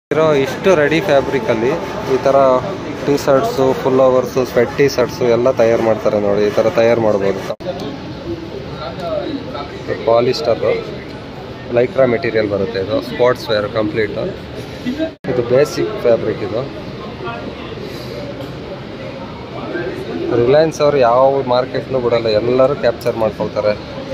ಇರೋ ಇಷ್ಟು ರೆಡಿ ಫ್ಯಾಬ್ರಿಕಲ್ಲಿ ಈ ಥರ T shirts pullovers sweat T shirts ಎಲ್ಲ ತಯಾರು ಮಾಡ್ತಾರೆ ನೋಡಿ ಈ ಥರ ತಯಾರು ಮಾಡ್ಬೋದು ಪಾಲಿಸ್ಟರು ಲೈಕ್ರಾ ಮೆಟೀರಿಯಲ್ ಬರುತ್ತೆ ಇದು ಸ್ಪೋರ್ಟ್ಸ್ ವೇರ್ ಕಂಪ್ಲೀಟು ಇದು ಬೇಸಿಕ್ ಫ್ಯಾಬ್ರಿಕ್ ಇದು ರಿಲಯನ್ಸ್ ಅವರು ಯಾವ ಮಾರ್ಕೆಟ್ನು ಬಿಡಲ್ಲ ಎಲ್ಲರೂ ಕ್ಯಾಪ್ಚರ್ ಮಾಡ್ಕೊಳ್ತಾರೆ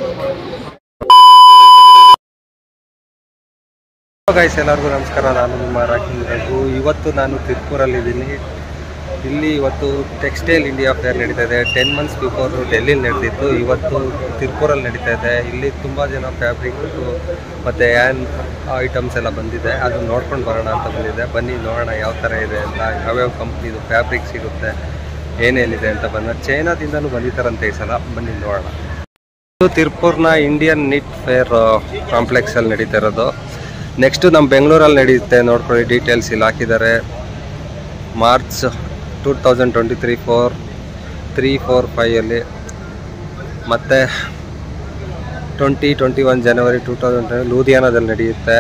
ಗೈಸ್ ಎಲ್ಲರಿಗೂ ನಮಸ್ಕಾರ ನಾನು ನಿಮ್ಮ ರಾಕಿಂಗ್ ರಘು ಇವತ್ತು ನಾನು ತಿರುಪೂರಲ್ಲಿದ್ದೀನಿ ಇಲ್ಲಿ ಇವತ್ತು ಟೆಕ್ಸ್ಟೈಲ್ ಇಂಡಿಯಾ ಫೇರ್ ನಡೀತಾ ಇದೆ ಟೆನ್ ಮಂತ್ಸ್ ಬಿಫೋರ್ ಡೆಲ್ಲಿಲಿ ನಡೆದಿತ್ತು ಇವತ್ತು ತಿರುಪೂರಲ್ಲಿ ನಡೀತಾ ಇದೆ ಇಲ್ಲಿ ತುಂಬ ಜನ ಫ್ಯಾಬ್ರಿಕ್ ಮತ್ತು ಹ್ಯಾನ್ ಐಟಮ್ಸ್ ಎಲ್ಲ ಬಂದಿದೆ ಅದನ್ನ ನೋಡ್ಕೊಂಡು ಬರೋಣ ಅಂತ ಬಂದಿದೆ ಬನ್ನಿ ನೋಡೋಣ ಯಾವ ಥರ ಇದೆ ಅಂತ ಯಾವ್ಯಾವ ಕಂಪ್ನಿದು ಫ್ಯಾಬ್ರಿಕ್ ಸಿಗುತ್ತೆ ಏನೇನಿದೆ ಅಂತ ಬಂದ ಚೈನಾದಿಂದನೂ ಬಂದಿದ್ದಾರಂತೆ ಈ ಸಲ ಬನ್ನಿ ನೋಡೋಣ ಇದು ತಿರುಪೂರ್ನ ಇಂಡಿಯನ್ ನಿಟ್ ಫೇರ್ ಕಾಂಪ್ಲೆಕ್ಸಲ್ಲಿ ನಡೀತಾ ಇರೋದು ನೆಕ್ಸ್ಟು ನಮ್ಮ ಬೆಂಗಳೂರಲ್ಲಿ ನಡೆಯುತ್ತೆ ನೋಡ್ಕೊಳ್ಳಿ ಡೀಟೇಲ್ಸ್ ಇಲ್ಲಿ ಹಾಕಿದ್ದಾರೆ March two thousand twenty three four three four ಫೈಯಲ್ಲಿ ಮತ್ತು twenty twenty one January two thousand ಲೂಧಿಯಾನದಲ್ಲಿ ನಡೆಯುತ್ತೆ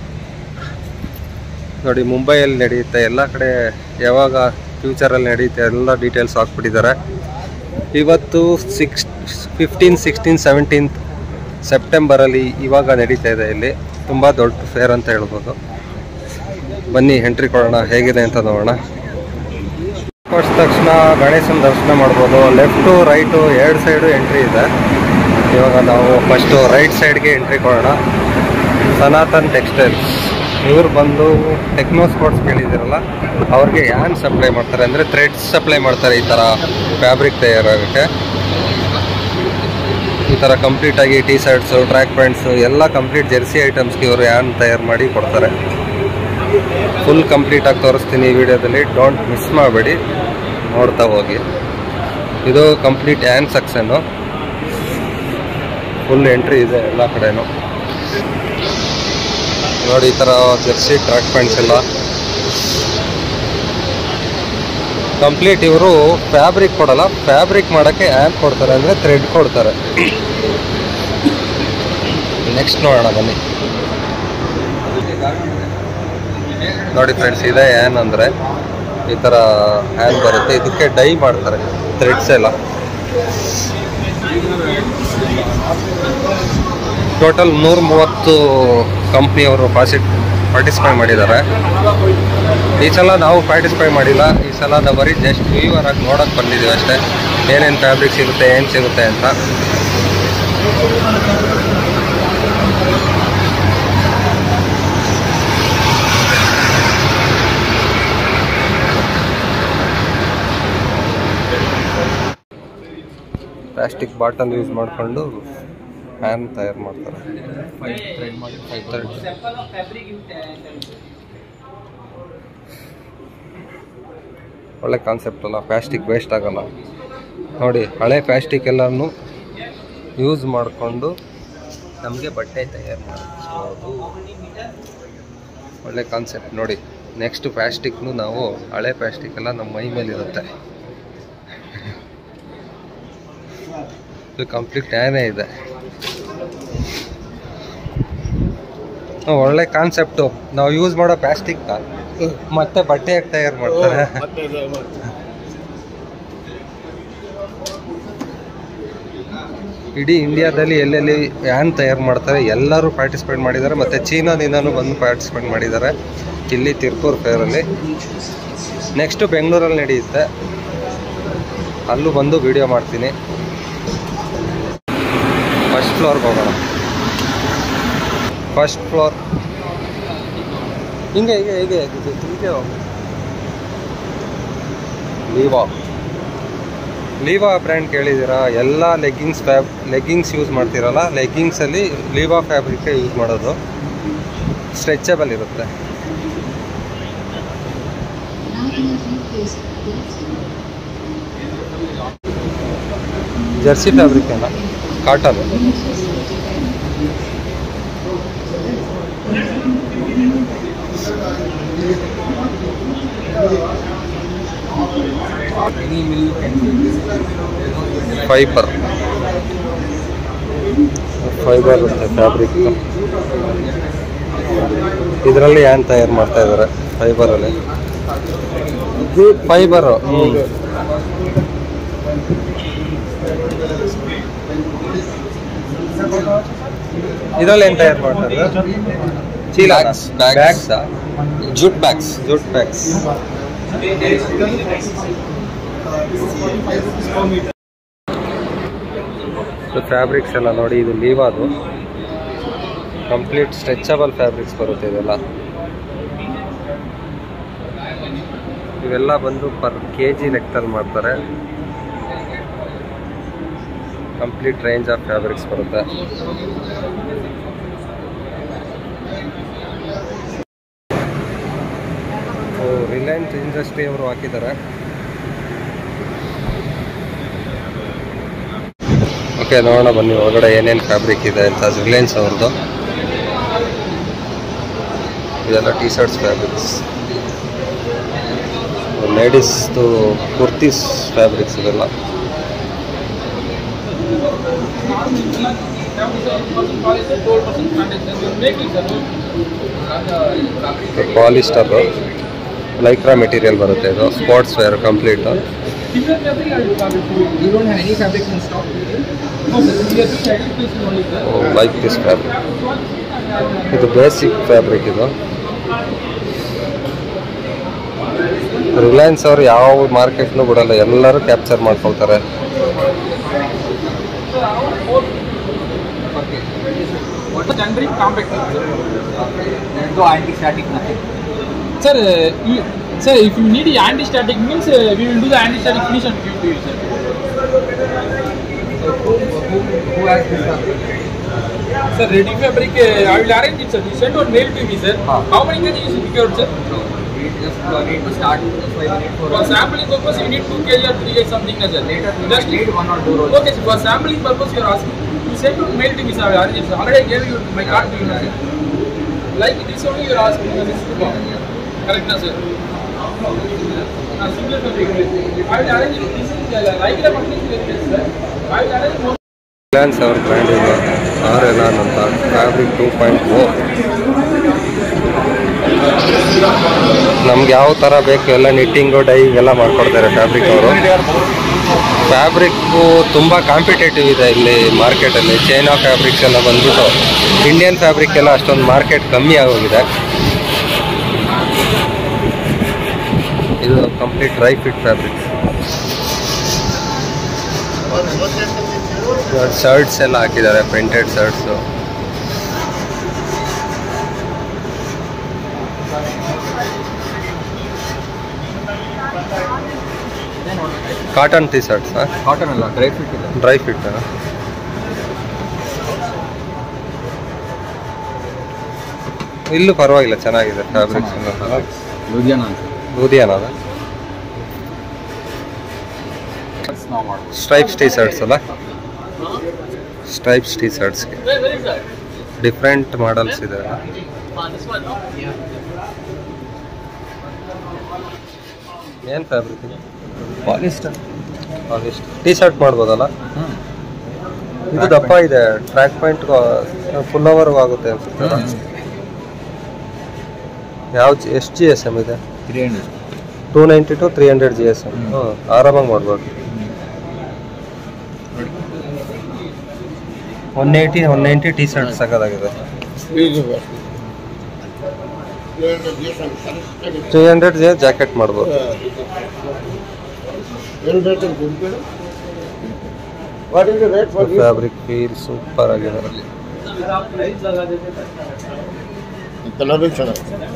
ನೋಡಿ ಮುಂಬೈಯಲ್ಲಿ ನಡೆಯುತ್ತೆ ಎಲ್ಲ ಕಡೆ ಯಾವಾಗ ಫ್ಯೂಚರಲ್ಲಿ ನಡೆಯುತ್ತೆ ಎಲ್ಲ ಡೀಟೇಲ್ಸ್ ಹಾಕ್ಬಿಟ್ಟಿದ್ದಾರೆ ಇವತ್ತು ಸಿಕ್ಸ್ ಫಿಫ್ಟೀನ್ ಸಿಕ್ಸ್ಟೀನ್ ಸೆವೆಂಟೀನ್ತ್ ಸೆಪ್ಟೆಂಬರಲ್ಲಿ ಇವಾಗ ನಡೀತಾ ಇದೆ ಇಲ್ಲಿ ತುಂಬ ದೊಡ್ಡ ಫೇರ್ ಅಂತ ಹೇಳ್ಬೋದು ಬನ್ನಿ ಎಂಟ್ರಿ ಕೊಡೋಣ ಹೇಗಿದೆ ಅಂತ ನೋಡೋಣ ಫಸ್ಟ್ ತಕ್ಷಣ ಗಣೇಶನ ದರ್ಶನ ಮಾಡ್ಬೋದು ಲೆಫ್ಟು ರೈಟು ಎರಡು ಸೈಡು ಎಂಟ್ರಿ ಇದೆ ಇವಾಗ ನಾವು ಫಸ್ಟು ರೈಟ್ ಸೈಡ್ಗೆ ಎಂಟ್ರಿ ಕೊಡೋಣ ಸನಾತನ್ ಟೆಕ್ಸ್ಟೈಲ್ಸ್ ಇವ್ರು ಬಂದು ಟೆಕ್ನೋ ಸ್ಪೋರ್ಟ್ಸ್ ಕೇಳಿದಿರಲ್ಲ ಅವ್ರಿಗೆ ಯಾನ್ ಸಪ್ಲೈ ಮಾಡ್ತಾರೆ ಅಂದರೆ ಥ್ರೆಡ್ಸ್ ಸಪ್ಲೈ ಮಾಡ್ತಾರೆ ಈ ಥರ ಫ್ಯಾಬ್ರಿಕ್ ತಯಾರಾಗೋಕ್ಕೆ ಈ ಥರ ಕಂಪ್ಲೀಟಾಗಿ ಟೀ ಶರ್ಟ್ಸು ಟ್ರ್ಯಾಕ್ ಪ್ಯಾಂಟ್ಸು ಎಲ್ಲ ಕಂಪ್ಲೀಟ್ ಜೆರ್ಸಿ ಐಟಮ್ಸ್ಗೆ ಇವರು ಯಾನ್ ತಯಾರು ಮಾಡಿ ಕೊಡ್ತಾರೆ ಫುಲ್ ಕಂಪ್ಲೀಟಾಗಿ ತೋರಿಸ್ತೀನಿ ಈ ವಿಡಿಯೋದಲ್ಲಿ ಡೋಂಟ್ ಮಿಸ್ ಮಾಡಬೇಡಿ ನೋಡ್ತಾ ಹೋಗಿ ಇದು ಕಂಪ್ಲೀಟ್ ಆ್ಯನ್ ಸೆಕ್ಷನ್ನು ಫುಲ್ ಎಂಟ್ರಿ ಇದೆ ಎಲ್ಲ ಕಡೆನೂ ನೋಡಿ ಈ ಥರ ಜೆರ್ಸಿ ಟ್ರ್ಯಾಕ್ ಪ್ಯಾಂಟ್ಸ್ ಎಲ್ಲ ಕಂಪ್ಲೀಟ್ ಇವರು ಫ್ಯಾಬ್ರಿಕ್ ಕೊಡಲ್ಲ ಫ್ಯಾಬ್ರಿಕ್ ಮಾಡೋಕ್ಕೆ ಆ್ಯಪ್ ಕೊಡ್ತಾರೆ ಅಂದರೆ ಥ್ರೆಡ್ ಕೊಡ್ತಾರೆ ನೆಕ್ಸ್ಟ್ ನೋಡೋಣ ಬನ್ನಿ ನೋಡಿ ಫ್ರೆಂಡ್ಸ್ ಇದೆ ಆ್ಯನ್ ಅಂದರೆ ಈ ಥರ ಆ್ಯನ್ ಬರುತ್ತೆ ಇದಕ್ಕೆ ಡೈ ಮಾಡ್ತಾರೆ ಥ್ರೆಡ್ಸ್ ಎಲ್ಲ ಟೋಟಲ್ ನೂರ ಮೂವತ್ತು ಕಂಪ್ನಿಯವರು ಪಾಸಿಟ್ ಪಾರ್ಟಿಸಿಪೇಟ್ ಮಾಡಿದ್ದಾರೆ ಈ ಸಲ ನಾವು ಪಾರ್ಟಿಸಿಪೇಟ್ ಮಾಡಿಲ್ಲ ಈ ಸಲ ನಾವು ಬರೀ ಜಸ್ಟ್ ವ್ಯೂವರ್ ಆಗಿ ನೋಡೋಕೆ ಬಂದಿದ್ದೀವಿ ಅಷ್ಟೇ ಏನೇನು ಫ್ಯಾಬ್ರಿಕ್ ಸಿಗುತ್ತೆ ಏನು ಸಿಗುತ್ತೆ ಅಂತ ಪ್ಲಾಸ್ಟಿಕ್ ಬಾಟಲ್ ಯೂಸ್ ಮಾಡಿಕೊಂಡು ಫ್ಯಾನ್ ತಯಾರು ಮಾಡ್ತಾರೆ Thread. ಒಳ್ಳೆ ಕಾನ್ಸೆಪ್ಟ್ ಅಲ್ಲ ಪ್ಲಾಸ್ಟಿಕ್ ವೇಸ್ಟ್ ಆಗಲ್ಲ ನೋಡಿ ಹಳೆ ಪ್ಲಾಸ್ಟಿಕ್ ಎಲ್ಲನೂ ಯೂಸ್ ಮಾಡಿಕೊಂಡು ನಮಗೆ ಬಟ್ಟೆ ತಯಾರು ಮಾಡ್ಬೋದು ಒಳ್ಳೆ ಕಾನ್ಸೆಪ್ಟ್ ನೋಡಿ ನೆಕ್ಸ್ಟ್ ಪ್ಲಾಸ್ಟಿಕ್ನು ನಾವು ಹಳೆ ಪ್ಲಾಸ್ಟಿಕ್ ಎಲ್ಲ ನಮ್ಮ ಮೈ ಮೇಲೆ ಇರುತ್ತೆ ಇದು ಕಂಪ್ಲೀಟ್ ಟ್ಯಾನೇ ಇದೆ ಹ್ಮ್, ಒಳ್ಳೆ ಕಾನ್ಸೆಪ್ಟು ನಾವು ಯೂಸ್ ಮಾಡೋ ಪ್ಲಾಸ್ಟಿಕ್ ಮತ್ತೆ ಬಟ್ಟೆ ತಯಾರು ಮಾಡ್ತಾರೆ ಇಡೀ ಇಂಡಿಯಾದಲ್ಲಿ ಎಲ್ಲೆಲ್ಲಿ ಯಾನ್ ತಯಾರು ಮಾಡ್ತಾರೆ ಎಲ್ಲರೂ ಪಾರ್ಟಿಸಿಪೇಟ್ ಮಾಡಿದ್ದಾರೆ ಮತ್ತು ಚೀನಾದಿಂದನೂ ಬಂದು ಪಾರ್ಟಿಸಿಪೇಟ್ ಮಾಡಿದ್ದಾರೆ ಇಲ್ಲಿ ತಿರುಪೂರ್ ಫೇರಲ್ಲಿ ನೆಕ್ಸ್ಟು ಬೆಂಗಳೂರಲ್ಲಿ ನಡೆಯುತ್ತೆ ಅಲ್ಲೂ ಬಂದು ವಿಡಿಯೋ ಮಾಡ್ತೀನಿ ಫಸ್ಟ್ ಫ್ಲೋರ್ಗೆ ಹೋಗೋಣ ಫಸ್ಟ್ ಫ್ಲೋರ್ ಹಿಂಗೆ ಹೀಗೆ ಹೀಗೆ ಹೀಗೆ ಹೀಗೆ ಹೋಗು ಲೀವಾ ಲೀವಾ ಬ್ರ್ಯಾಂಡ್ ಕೇಳಿದ್ದೀರಾ ಎಲ್ಲ ಲೆಗ್ಗಿಂಗ್ಸ್ ಫ್ಯಾಬ್ ಲೆಗ್ಗಿಂಗ್ಸ್ ಯೂಸ್ ಮಾಡ್ತೀರಲ್ಲ ಲೆಗ್ಗಿಂಗ್ಸಲ್ಲಿ ಲೀವಾ ಫ್ಯಾಬ್ರಿಕ್ಕೆ ಯೂಸ್ ಮಾಡೋದು ಸ್ಟ್ರೆಚಬಲ್ ಇರುತ್ತೆ ಜರ್ಸಿ ಫ್ಯಾಬ್ರಿಕ್ ಅಲ್ಲ ಕಾಟನ್ ಫೈಬರ್ ಫೈಬರ್ ಇರುತ್ತೆ ಫ್ಯಾಬ್ರಿಕ್ ಇದರಲ್ಲಿ ಏನು ತಯಾರು ಮಾಡ್ತಾ ಇದ್ದಾರೆ ಫೈಬರಲ್ಲಿ ಫೈಬರು ಇದರಲ್ಲಿ ಏನು ತಯಾರು ಮಾಡ್ತಾರೆ ಚೀಲ Bags, bags. ಬ್ಯಾಗ್ಸಾ jute bags jute bags fabrics ಎಲ್ಲ ನೋಡಿ ಇದು ಲೀವ್ ಅದು ಕಂಪ್ಲೀಟ್ ಸ್ಟ್ರೆಚಬಲ್ ಫ್ಯಾಬ್ರಿಕ್ಸ್ ಬರುತ್ತೆ ಇದೆಲ್ಲ ಇವೆಲ್ಲ ಬಂದು ಪರ್ ಕೆ ಜಿ ಲೆಕ್ಕದಲ್ಲಿ ಮಾಡ್ತಾರೆ ಕಂಪ್ಲೀಟ್ ರೇಂಜ್ ಆಫ್ ಫ್ಯಾಬ್ರಿಕ್ಸ್ ಬರುತ್ತೆ ರಿಲಯನ್ಸ್ ಇಂಡಸ್ಟ್ರಿ ಅವರು ಹಾಕಿದ್ದಾರೆ ಓಕೆ ನೋಡೋಣ ಬನ್ನಿ ಒಳಗಡೆ ಏನೇನು ಫ್ಯಾಬ್ರಿಕ್ ಇದೆ ಅಂತ ರಿಲಯನ್ಸ್ ಅವ್ರದ್ದು ಇದೆಲ್ಲ ಟಿ ಶರ್ಟ್ಸ್ ಫ್ಯಾಬ್ರಿಕ್ಸ್ ಲೇಡೀಸ್ದು ಕುರ್ತೀಸ್ ಫ್ಯಾಬ್ರಿಕ್ಸ್ ಇದೆಲ್ಲ ಪಾಲಿಸ್ಟರ್ ಲೈಕ್ರಾ ಮೆಟೀರಿಯಲ್ ಬರುತ್ತೆ ಇದು sports wear complete You don't have any fabrics in stock? No, sir. We are just adding this only, sir. Like this fabric ಇದು ಬೇಸಿಕ್ ಫ್ಯಾಬ್ರಿಕ್ ಇದು ರಿಲಯನ್ಸ್ ಅವರು ಯಾವ ಮಾರ್ಕೆಟ್ನು ಬಿಡಲ್ಲ ಎಲ್ಲರೂ ಕ್ಯಾಪ್ಚರ್ ಮಾಡ್ಕೊಳ್ತಾರೆ What is generic compact? There's no anti-static, nothing. Sir, uh, you, sir, if you need anti-static means uh, we will do the anti-static finish and give to you, sir. Who has this fabric? Sir, ready fabric, uh, I will arrange it, sir. You send or mail to me, sir. Ah. How many kg is procured, sir? No, we just uh, need to start. That's why we need for For sampling purpose, you need 2 kg or 3 kg something, sir. later we Just need one or two rolls. Okay, sir. For sampling purpose, you are asking. You send to mail to me, sir. I will arrange it, sir. Already I gave you my card to you, sir. Like this only you are asking, sir. This is the Correct, na, sir? Uh, single fabric. I will arrange it. This is uh, regular company, sir. I will arrange more. Reliance ಅವ್ರ brand ಇದು R Elan ಅಂತ fabric two point O ನಮ್ಗೆ ಯಾವ ಥರ ಬೇಕು ಎಲ್ಲ ನಿಟ್ಟಿಂಗು dye ಎಲ್ಲ ಮಾಡ್ಕೊಡ್ತಾರೆ ಫ್ಯಾಬ್ರಿಕ್ ಅವರು ಫ್ಯಾಬ್ರಿಕ್ಕು ತುಂಬ ಕಾಂಪಿಟೇಟಿವ್ ಇದೆ ಇಲ್ಲಿ ಮಾರ್ಕೆಟಲ್ಲಿ ಚೈನಾ ಫ್ಯಾಬ್ರಿಕ್ಸ್ ಎಲ್ಲ ಬಂದ್ಬಿಟ್ಟು ಇಂಡಿಯನ್ ಫ್ಯಾಬ್ರಿಕ್ ಎಲ್ಲ ಅಷ್ಟೊಂದು ಮಾರ್ಕೆಟ್ ಕಮ್ಮಿ ಆಗೋಗಿದೆ ಇದು complete dry fit fabrics shirts ಎಲ್ಲ ಹಾಕಿದ್ದಾರೆ printed shirts cotton T shirts cotton ಅಲ್ಲ ಡ್ರೈ ಫಿಟ್ ಇದೆ ಡ್ರೈ ಫಿಟ್ ಇಲ್ಲೂ ಪರವಾಗಿಲ್ಲ ಚೆನ್ನಾಗಿದೆ ಫ್ಯಾಬ್ರಿಕ್ಸ್ ಲುಧಿಯಾನ ಅಂತ ಲೂಧಿಯಾನ ಅದ ನಾವು ಮಾಡ್ಬೋದು ಸ್ಟ್ರೈಪ್ಸ್ ಟಿ ಶರ್ಟ್ಸ್ ಅಲ್ಲ ಸ್ಟ್ರೈಪ್ಸ್ ಟಿ ಶರ್ಟ್ಸ್ಗೆ Where, where is that? Different models ಇದೆ Ah, this one, no? ಏನು ಫ್ಯಾಬ್ರಿಕ್ ಇದೆ ಪಾಲಿಸ್ಟರ್ ಪಾಲಿಸ್ಟ್ ಟಿ ಶರ್ಟ್ ಮಾಡ್ಬೋದಲ್ಲ ಇದು ದಪ್ಪ ಇದೆ ಟ್ರ್ಯಾಕ್ ಪಾಯಿಂಟ್ ಫುಲ್ ಅವರ್ಗೂ ಆಗುತ್ತೆ ಅನ್ಸುತ್ತೆ ಯಾವ ಎಷ್ಟು ಜಿ ಎಸ್ ಎಮ್ ಇದೆ three hundred two ninety to three hundred G S M ಹ್ಮ್. ಹ್ಞೂ ಆರಾಮಾಗಿ ಮಾಡ್ಬೋದು one eighty one ninety T shirt ಸಾಕಾಗಿದೆ ತ್ರೀ ಹಂಡ್ರೆಡ್ ಜಿ ಜಾಕೆಟ್ ಮಾಡ್ಬೋದು What is the rate for this? Fabric feel super ಆಗಿದೆ Color is ಚೆನ್ನಾಗಿ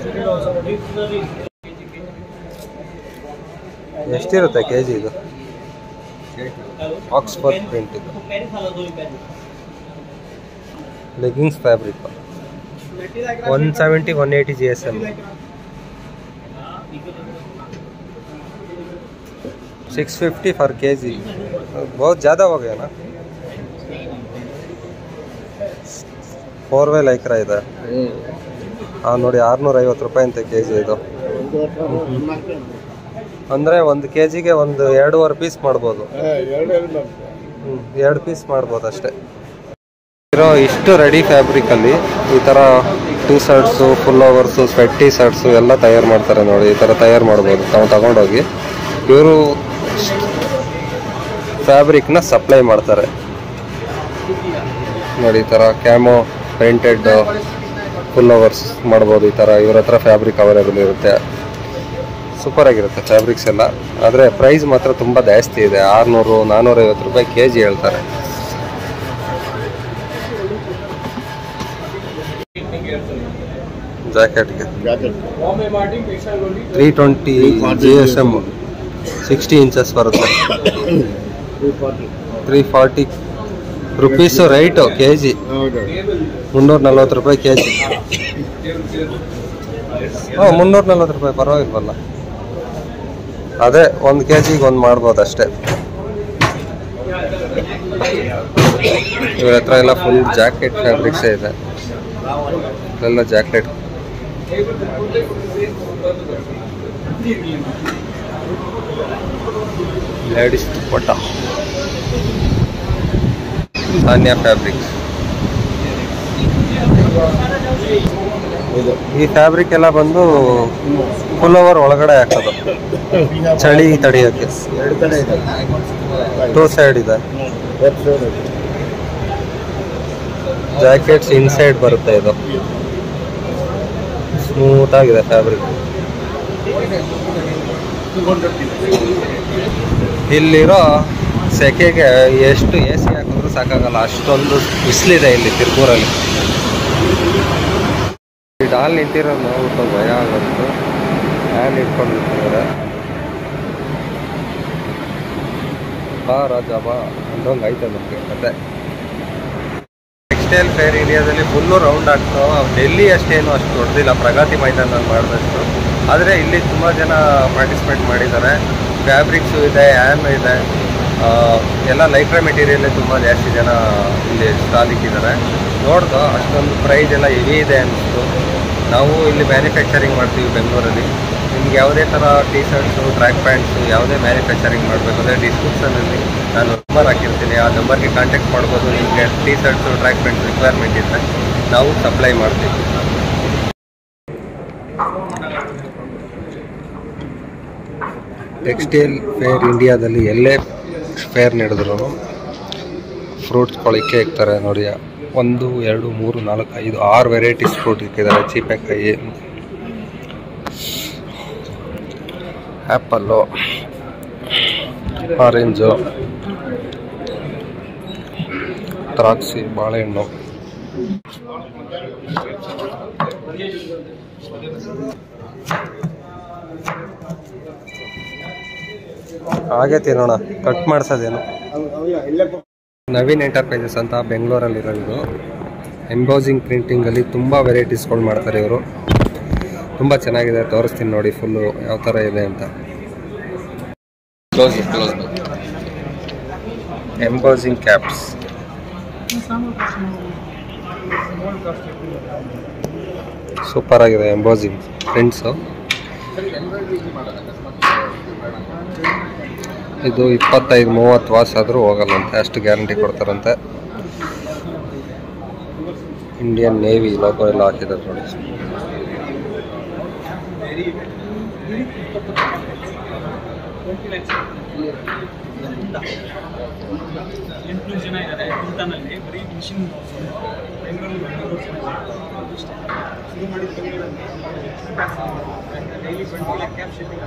ಎಷ್ಟಿರುತ್ತೆ K G ಇದು ಆಕ್ಸ್ಫರ್ಡ್ ಪ್ರಿಂಟ್ ಇದು leggings fabric one seventy one eighty G S M six fifty per K जी बहुत ज़्यादा हो गया ना ಫೋರ್ ವೇ ಲೈಕ್ರ ಇದೆ ಹಾಂ ನೋಡಿ ಆರುನೂರ ಐವತ್ತು ರೂಪಾಯಿ ಅಂತೆ ಕೆ ಜಿ ಇದು ಒಂದು ವರ್ಷ ಮಾಡ್ತೇನೆ. ಅಂದರೆ ಒಂದು ಕೆ ಜಿಗೆ ಒಂದು ಎರಡೂವರೆ ಪೀಸ್ ಮಾಡ್ಬೋದು ಹಾ, ಎರಡು ಎರಡು ಮಾಡ್ತೇನೆ. ಹ್ಮ್, ಎರಡು ಪೀಸ್ ಮಾಡ್ಬೋದು ಅಷ್ಟೇ ಇರೋ ಇಷ್ಟು ರೆಡಿ ಫ್ಯಾಬ್ರಿಕಲ್ಲಿ ಈ ಥರ T shirts pullovers sweat T shirts ಎಲ್ಲ ತಯಾರು ಮಾಡ್ತಾರೆ ನೋಡಿ ಈ ಥರ ತಯಾರು ಮಾಡ್ಬೋದು ನಾವು ತಗೊಂಡೋಗಿ ಇವರು ಫ್ಯಾಬ್ರಿಕ್ನ ಸಪ್ಲೈ ಮಾಡ್ತಾರೆ ನೋಡಿ ಈ ಥರ ಕ್ಯಾಮೋ ಪ್ರಿಂಟೆಡ್ ಫುಲ್ ಓವರ್ಸ್ ಮಾಡ್ಬೋದು ಈ ಥರ ಇವ್ರ ಹತ್ರ ಫ್ಯಾಬ್ರಿಕ್ ಅವೈಲೇಬಲ್ ಇರುತ್ತೆ ಸೂಪರ್ ಆಗಿರುತ್ತೆ ಫ್ಯಾಬ್ರಿಕ್ಸ್ ಎಲ್ಲ ಆದರೆ ಪ್ರೈಸ್ ಮಾತ್ರ ತುಂಬ ಜಾಸ್ತಿ ಇದೆ ಆರುನೂರು ನಾನ್ನೂರೈವತ್ತು ರೂಪಾಯಿ ಕೆ ಜಿ ಹೇಳ್ತಾರೆ ಜಾಕೆಟ್ಗೆ ಜಾಕೆಟ್ ಬಾಂಬೆ ಮಾಡಿ ಟೆಕ್ಸ್ಟೈಲ್ ನೋಡಿ three twenty G S M sixty inches ಬರುತ್ತೆ two forty three forty rupees right K G ಹೌದು ಮುನ್ನೂರ ನಲ್ವತ್ತು ರೂಪಾಯಿ ಕೆ ಜಿ ಹಾಂ ಮುನ್ನೂರ ನಲ್ವತ್ತು ರೂಪಾಯಿ ಪರವಾಗಿಲ್ವಲ್ಲ ಅದೇ ಒಂದು ಕೆ ಜಿಗೆ ಒಂದು ಮಾಡ್ಬೋದು ಅಷ್ಟೇ ಇವ್ರ ಹತ್ರ ಎಲ್ಲ ಫುಲ್ ಜಾಕೆಟ್ ಫ್ಯಾಬ್ರಿಕ್ಸೇ ಇದೆ ಎಲ್ಲ ಜಾಕೆಟ್ ಲೇಡೀಸ್ ದುಪ್ಪಟ್ಟ ಸಾನ್ಯಾ ಫ್ಯಾಬ್ರಿಕ್ಸ್ ಇದು ಈ ಫ್ಯಾಬ್ರಿಕ್ ಎಲ್ಲ ಬಂದು ಫುಲ್ ಓವರ್ ಒಳಗಡೆ ಹಾಕೋದು ಚಳಿ ತಡೆಯೋಕ್ಕೆ ಎರಡು ಕಡೆ ಇದೆ ಟೂ ಸೈಡ್ ಇದೆ ಲೆಫ್ಟ್ ಸೈಡ್ ಇದೆ ಜಾಕೆಟ್ಸ್ ಇನ್ಸೈಡ್ ಬರುತ್ತೆ ಇದು ಸ್ಮೂತ್ ಆಗಿದೆ ಫ್ಯಾಬ್ರಿಕ್ ಇಲ್ಲಿರೋ ಸೆಕೆಗೆ ಎಷ್ಟು ಎ ಸಿ ಹಾಕಿದ್ರು ಸಾಕಾಗಲ್ಲ ಅಷ್ಟೊಂದು ಬಿಸಿಲಿದೆ ಇಲ್ಲಿ ತಿರುಪೂರಲ್ಲಿ ಈ ಡಾಲ್ ನಿಂತಿರೋದು ನೋಡ್ಬಿಟ್ಟು ಭಯ ಆಗುತ್ತೆ ಹ್ಯಾಂಡ್ ಇಟ್ಕೊಂಡು ನಿಂತಿದ್ದಾರೆ ಬಾ ರಾಜ ಬಾ ಅಂದಂಗೆ ಐತೆ ನಮಗೆ ಕತೆ ಟೆಕ್ಸ್ಟೈಲ್ ಫೇರ್ ಇಂಡಿಯಾದಲ್ಲಿ ಫುಲ್ಲು ರೌಂಡ್ ಆಗ್ತು ಡೆಲ್ಲಿ ಅಷ್ಟೇನು ಅಷ್ಟು ದೊಡ್ಡದಿಲ್ಲ ಪ್ರಗತಿ ಮೈದಾನದಲ್ಲಿ ಮಾಡಿದಷ್ಟು ಆದರೆ ಇಲ್ಲಿ ತುಂಬ ಜನ ಪಾರ್ಟಿಸಿಪೇಟ್ ಮಾಡಿದ್ದಾರೆ ಫ್ಯಾಬ್ರಿಕ್ಸು ಇದೆ ಆ್ಯಮ್ ಇದೆ ಆ, ಎಲ್ಲ ಲೈಕ್ರಾ ಮೆಟೀರಿಯಲ್ಲೇ ತುಂಬ ಜಾಸ್ತಿ ಜನ ಇಲ್ಲಿ ಸ್ಟಾಲ್ ಇಟ್ಟಿದ್ದಾರೆ ನೋಡ್ದು ಅಷ್ಟೊಂದು ಪ್ರೈಸ್ ಎಲ್ಲ ಹೆವಿ ಇದೆ ಅನಿಸ್ತು ನಾವು ಇಲ್ಲಿ ಮ್ಯಾನುಫ್ಯಾಕ್ಚರಿಂಗ್ ಮಾಡ್ತೀವಿ ಬೆಂಗಳೂರಲ್ಲಿ ನಿಮ್ಗೆ ಯಾವುದೇ ಥರ ಟೀ ಶರ್ಟ್ಸು ಟ್ರ್ಯಾಕ್ ಪ್ಯಾಂಟ್ಸು ಯಾವುದೇ ಮ್ಯಾನುಫ್ಯಾಕ್ಚರಿಂಗ್ ಮಾಡಬೇಕಂದ್ರೆ ಡಿಸ್ಕ್ರಿಪ್ಷನಲ್ಲಿ ನಾನು ನಂಬರ್ ಹಾಕಿರ್ತೀನಿ ಆ ನಂಬರ್ಗೆ ಕಾಂಟ್ಯಾಕ್ಟ್ ಮಾಡ್ಬೋದು ನಿಮಗೆ T shirts track pants requirement ಇದ್ದರೆ ನಾವು ಸಪ್ಲೈ ಮಾಡ್ತೀವಿ ಟೆಕ್ಸ್ಟೈಲ್ ಫೇರ್ ಇಂಡಿಯಾದಲ್ಲಿ ಎಲ್ಲೇ ಫೇರ್ ನಡೆದ್ರು ಫ್ರೂಟ್ಸ್ಗಳು ಇಕ್ಕೇ ಇಕ್ತಾರೆ ನೋಡಿ ಒಂದು ಎರಡು ಮೂರು ನಾಲ್ಕು ಐದು ಆರು ವೆರೈಟೀಸ್ ಫ್ರೂಟ್ ಇಕ್ಕಿದ್ದಾರೆ ಚೀಪೆಕಾಯಿ ಆ್ಯಪಲ್ಲು ಆರೆಂಜು ದ್ರಾಕ್ಷಿ ಬಾಳೆಹಣ್ಣು ಹಾಗೆ ತಿನ್ನೋಣ ಕಟ್ ಮಾಡ್ಸೋದೇನು ಇಲ್ಲೇ ನವೀನ್ ಎಂಟರ್ಪ್ರೈಸಸ್ ಅಂತ ಬೆಂಗಳೂರಲ್ಲಿರೋ ಇದು ಎಂಬೋಸಿಂಗ್ ಪ್ರಿಂಟಿಂಗಲ್ಲಿ ತುಂಬ ವೆರೈಟೀಸ್ಗಳು ಮಾಡ್ತಾರೆ ಇವರು ತುಂಬ ಚೆನ್ನಾಗಿದೆ ತೋರಿಸ್ತೀನಿ ನೋಡಿ ಫುಲ್ಲು ಯಾವ ಥರ ಇದೆ ಅಂತ close close embossing caps super ಆಗಿದೆ ಎಂಬೋಸಿಂಗ್ ಪ್ರಿಂಟ್ಸು ಇದು ಇಪ್ಪತ್ತೈದು ಮೂವತ್ತು ವಾಸ ಆದರೂ ಹೋಗಲ್ಲಂತೆ ಅಷ್ಟು ಗ್ಯಾರಂಟಿ ಕೊಡ್ತಾರಂತೆ ಇಂಡಿಯನ್ ನೇವಿ ಲೋಗೋ ಎಲ್ಲ ಹಾಕಿದ್ದಾರೆ ನೋಡಿ ಎಂಟು ಜನ ಇದ್ದಾರೆ ಟೂಟನಲ್ಲಿ ಬರೀ ಮಿಷಿನ್ ಬೆಂಗಳೂರು ಬೆಂಗಳೂರು ಶುರು ಮಾಡಿದ ಡೈಲಿ ಟ್ವೆಂಟಿ ಕ್ಯಾಬ್ ಶಿಪ್ಪಿಂಗ್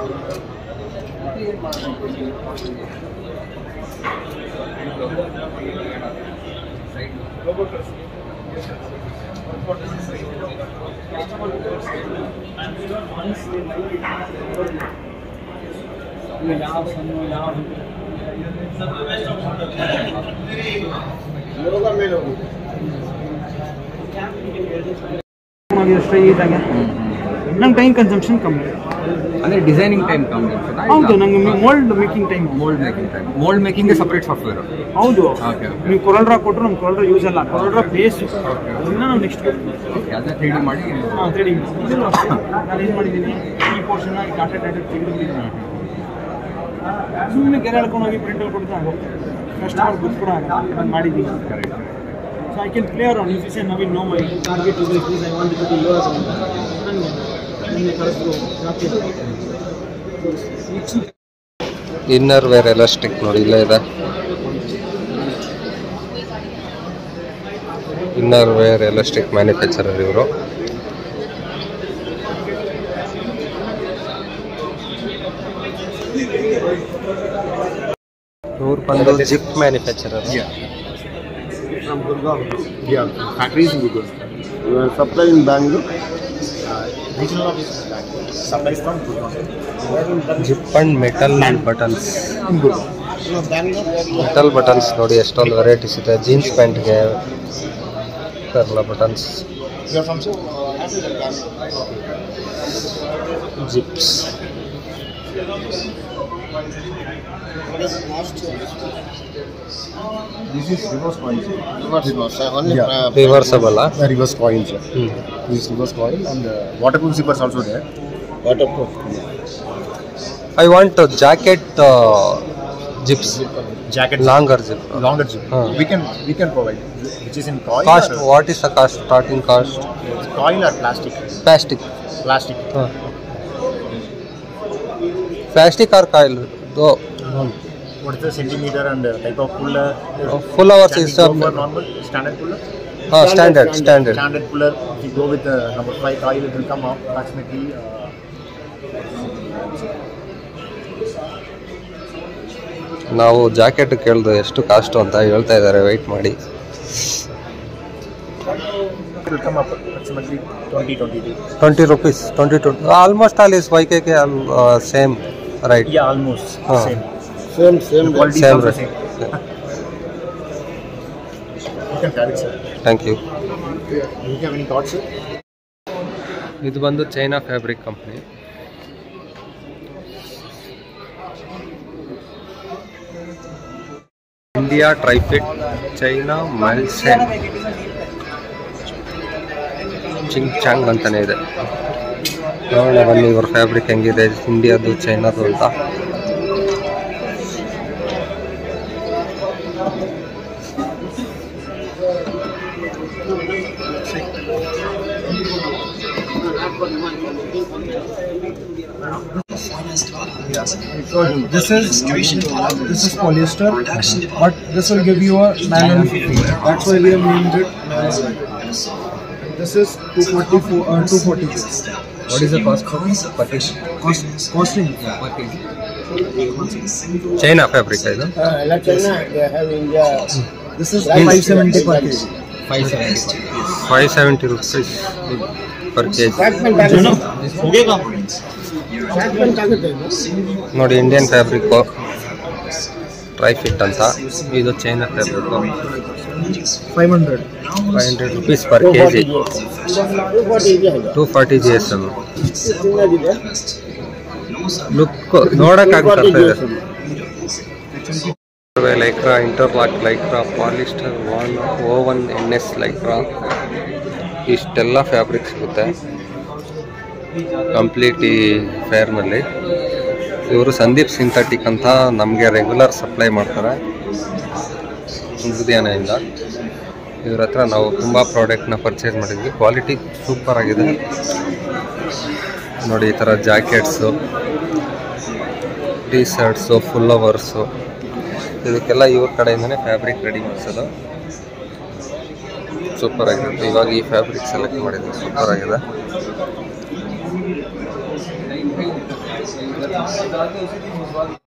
ಯಾವ ಸಣ್ಣ ಯಾವ ಯೋಗ ಮೇಲೆ ಹೋಗಿ ಸ್ಟ್ರೈಟ್ ಆಗಿ ನಂಗೆ ಟೈಮ್ ಕನ್ಸಂಪ್ಷನ್ ಕಮ್ಮಿ ಅಂದರೆ ಡಿಸೈನಿಂಗ್ ಟೈಮ್ ಕಮ್ಮಿ ಹೌದು ನಂಗೆ mould making time mould making time mould ಮೇಕಿಂಗ್ಗೆ ಸಪ್ರೇಟ್ ಸಾಫ್ಟ್ವೇರ್ ಹೌದು Okay. ನೀವು ಕೊರಲ್ಡ್ರಾ ಕೊಟ್ಟರು ನಮ್ಮ ಕೊರಲ್ಡ್ರಾ ಯೂಸ್ ಅಲ್ಲ ಕೊರಲ್ಡ್ರಾ ಬೇಸ್ ಅದನ್ನ ನಾವು ನೆಕ್ಸ್ಟ್ ಓಕೆ ಅದನ್ನ ತ್ರೀ ಡಿ ಮಾಡಿ ಹಾಂ ತ್ರೀ ಇದನ್ನು ಅಷ್ಟೇ ನಾನು ಏನು ಮಾಡಿದ್ದೀನಿ ಈ ಪೋರ್ಷನ್ನ ಈ ಡಾಟಾ ಡಾಟಾ ತೆಗೆದುಬಿಟ್ಟಿದ್ದೀನಿ ಸುಮ್ಮನೆ ಕೆರೆ ಎಳ್ಕೊಂಡು ಹೋಗಿ ಪ್ರಿಂಟ್ ಕೊಡ್ತಾ ಕಸ್ಟಮರ್ ಗೊತ್ತು ಕೂಡ ಆಗಲ್ಲ ನಾನು ಮಾಡಿದ್ದೀನಿ correct So I can play around. If you say Naveen, no, my target is like this, I want it to be lower than that. ನನಗೆ ನನಗೆ ಕಳಿಸ್ರು ಜಾಸ್ತಿ ಇನ್ನರ್ ವೇರ್ ಎಲಾಸ್ಟಿಕ್ ನೋಡಿ ಇಲ್ಲೇ ಇದೆ ಇನ್ನರ್ ವೇರ್ ಎಲಾಸ್ಟಿಕ್ ಮ್ಯಾನುಫ್ಯಾಕ್ಚರರ್ ಇವರು ಇವ್ರು ಬಂದು zip manufacturer From Gurgaon. Yeah, factories in Gurgaon. You are supply in Bangalore? regional office is Bangalore. Supplies from Gurgaon. Zip and metal buttons In Gurgaon. No, Bangalore. Metal buttons ನೋಡಿ ಎಷ್ಟೊಂದು varieties ಇದೆ jeans ಪ್ಯಾಂಟ್ಗೆ ಎಲ್ಲ buttons You are from sir? Zips This is reverse coin. sir. Reverse reverse. sir. Only Yeah. uh, reversible The reverse coin, sir. ಹ್ಞೂ This is reverse coin and uh, waterproof zippers also there. waterproof. I want jacket zips Jacket. Longer zip Longer zip. Huh. We can we can provide, which is in coil. Cost or, what is the cost starting cost uh, coil or plastic. Plastic Plastic. ಹಾಂ plastic or coil ದೋ What is the centimeter and uh, type of puller? Full hours Can we is go for normal standard puller? ಹಾಂ standard standard Standard puller. If you go with the number five coil, it will come out approximately. Uh, ನಾವು jacket ಕೇಳ್ದು ಎಷ್ಟು cost ಅಂತ ಹೇಳ್ತಾ ಇದ್ದಾರೆ weight ಮಾಡಿ it will come up approximately 20 22. Twenty rupees twenty two almost all is Y K K all same right Yeah, almost Huh. same. Same, same. The quality is same also right same. You can carry it, sir. Thank you Do you have any thoughts, sir? ಇದು ಬಂದು China fabric company India Trifit China ಮಲ್ಸೆನ್ ಚಿಂಗ್ ಚಾಂಗ್ ಅಂತಾನೆ ಇದೆ ನೋಡೋಣ ಬನ್ನಿ ಇವ್ರ ಫ್ಯಾಬ್ರಿಕ್ ಹೆಂಗಿದೆ ಇಂಡಿಯಾದು ಚೈನಾದು ಅಂತ This is this is polyester, but this will give you a 950. That's why we have named it 950. This is 244, uh, 240. What is the cost for purchase? Cost, costing. Per kg? China fabric ಇದು Uh, like China, they have India. This is 570 per kg. 570. Five seventy rupees per K G Fragment ಆಗುತ್ತೆ. Fragment ಆಗುತ್ತೆ ಇದು. ನೋಡಿ Indian fabric Trifit ಅಂತ ಇದು China fabric 500. Five hundred rupees per K G 240 ಇದೆ ಇದು. Two forty G S M ಇಷ್ಟು ಚಿನ್ನದಿದೆ. ಲುಕ್ ನೋಡೋಕ್ಕಾಗ್ತಾ 240 ಇದೆ GSM. Lycra interlock Lycra polyester ವಾನ್ ಓವನ್ ಎನ್ ಎಸ್ ಲೈಕ್ರಾ ಇಷ್ಟೆಲ್ಲ ಫ್ಯಾಬ್ರಿಕ್ ಸಿಗುತ್ತೆ ಕಂಪ್ಲೀಟ್ ಈ ಫೇರ್ನಲ್ಲಿ ಇವರು ಸಂದೀಪ್ ಸಿಂಥೆಟಿಕ್ ಅಂತ ನಮಗೆ ರೆಗ್ಯುಲರ್ ಸಪ್ಲೈ ಮಾಡ್ತಾರೆ ಲುಧಿಯಾನೆಯಿಂದ ಇವ್ರ ಹತ್ರ ನಾವು ತುಂಬ ಪ್ರಾಡಕ್ಟ್ನ ಪರ್ಚೇಸ್ ಮಾಡಿದ್ವಿ ಕ್ವಾಲಿಟಿ ಸೂಪರ್ ಆಗಿದೆ ನೋಡಿ ಈ ಥರ jackets T shirts pullovers ಇದಕ್ಕೆಲ್ಲ ಇವ್ರ ಕಡೆಯಿಂದನೇ ಫ್ಯಾಬ್ರಿಕ್ ರೆಡಿ ಮಾಡಿಸೋದು ಸೂಪರ್ ಆಗಿರುತ್ತೆ ಇವಾಗ ಈ ಫ್ಯಾಬ್ರಿಕ್ ಸೆಲೆಕ್ಟ್ ಮಾಡಿದ್ವಿ ಸೂಪರ್ ಆಗಿದೆ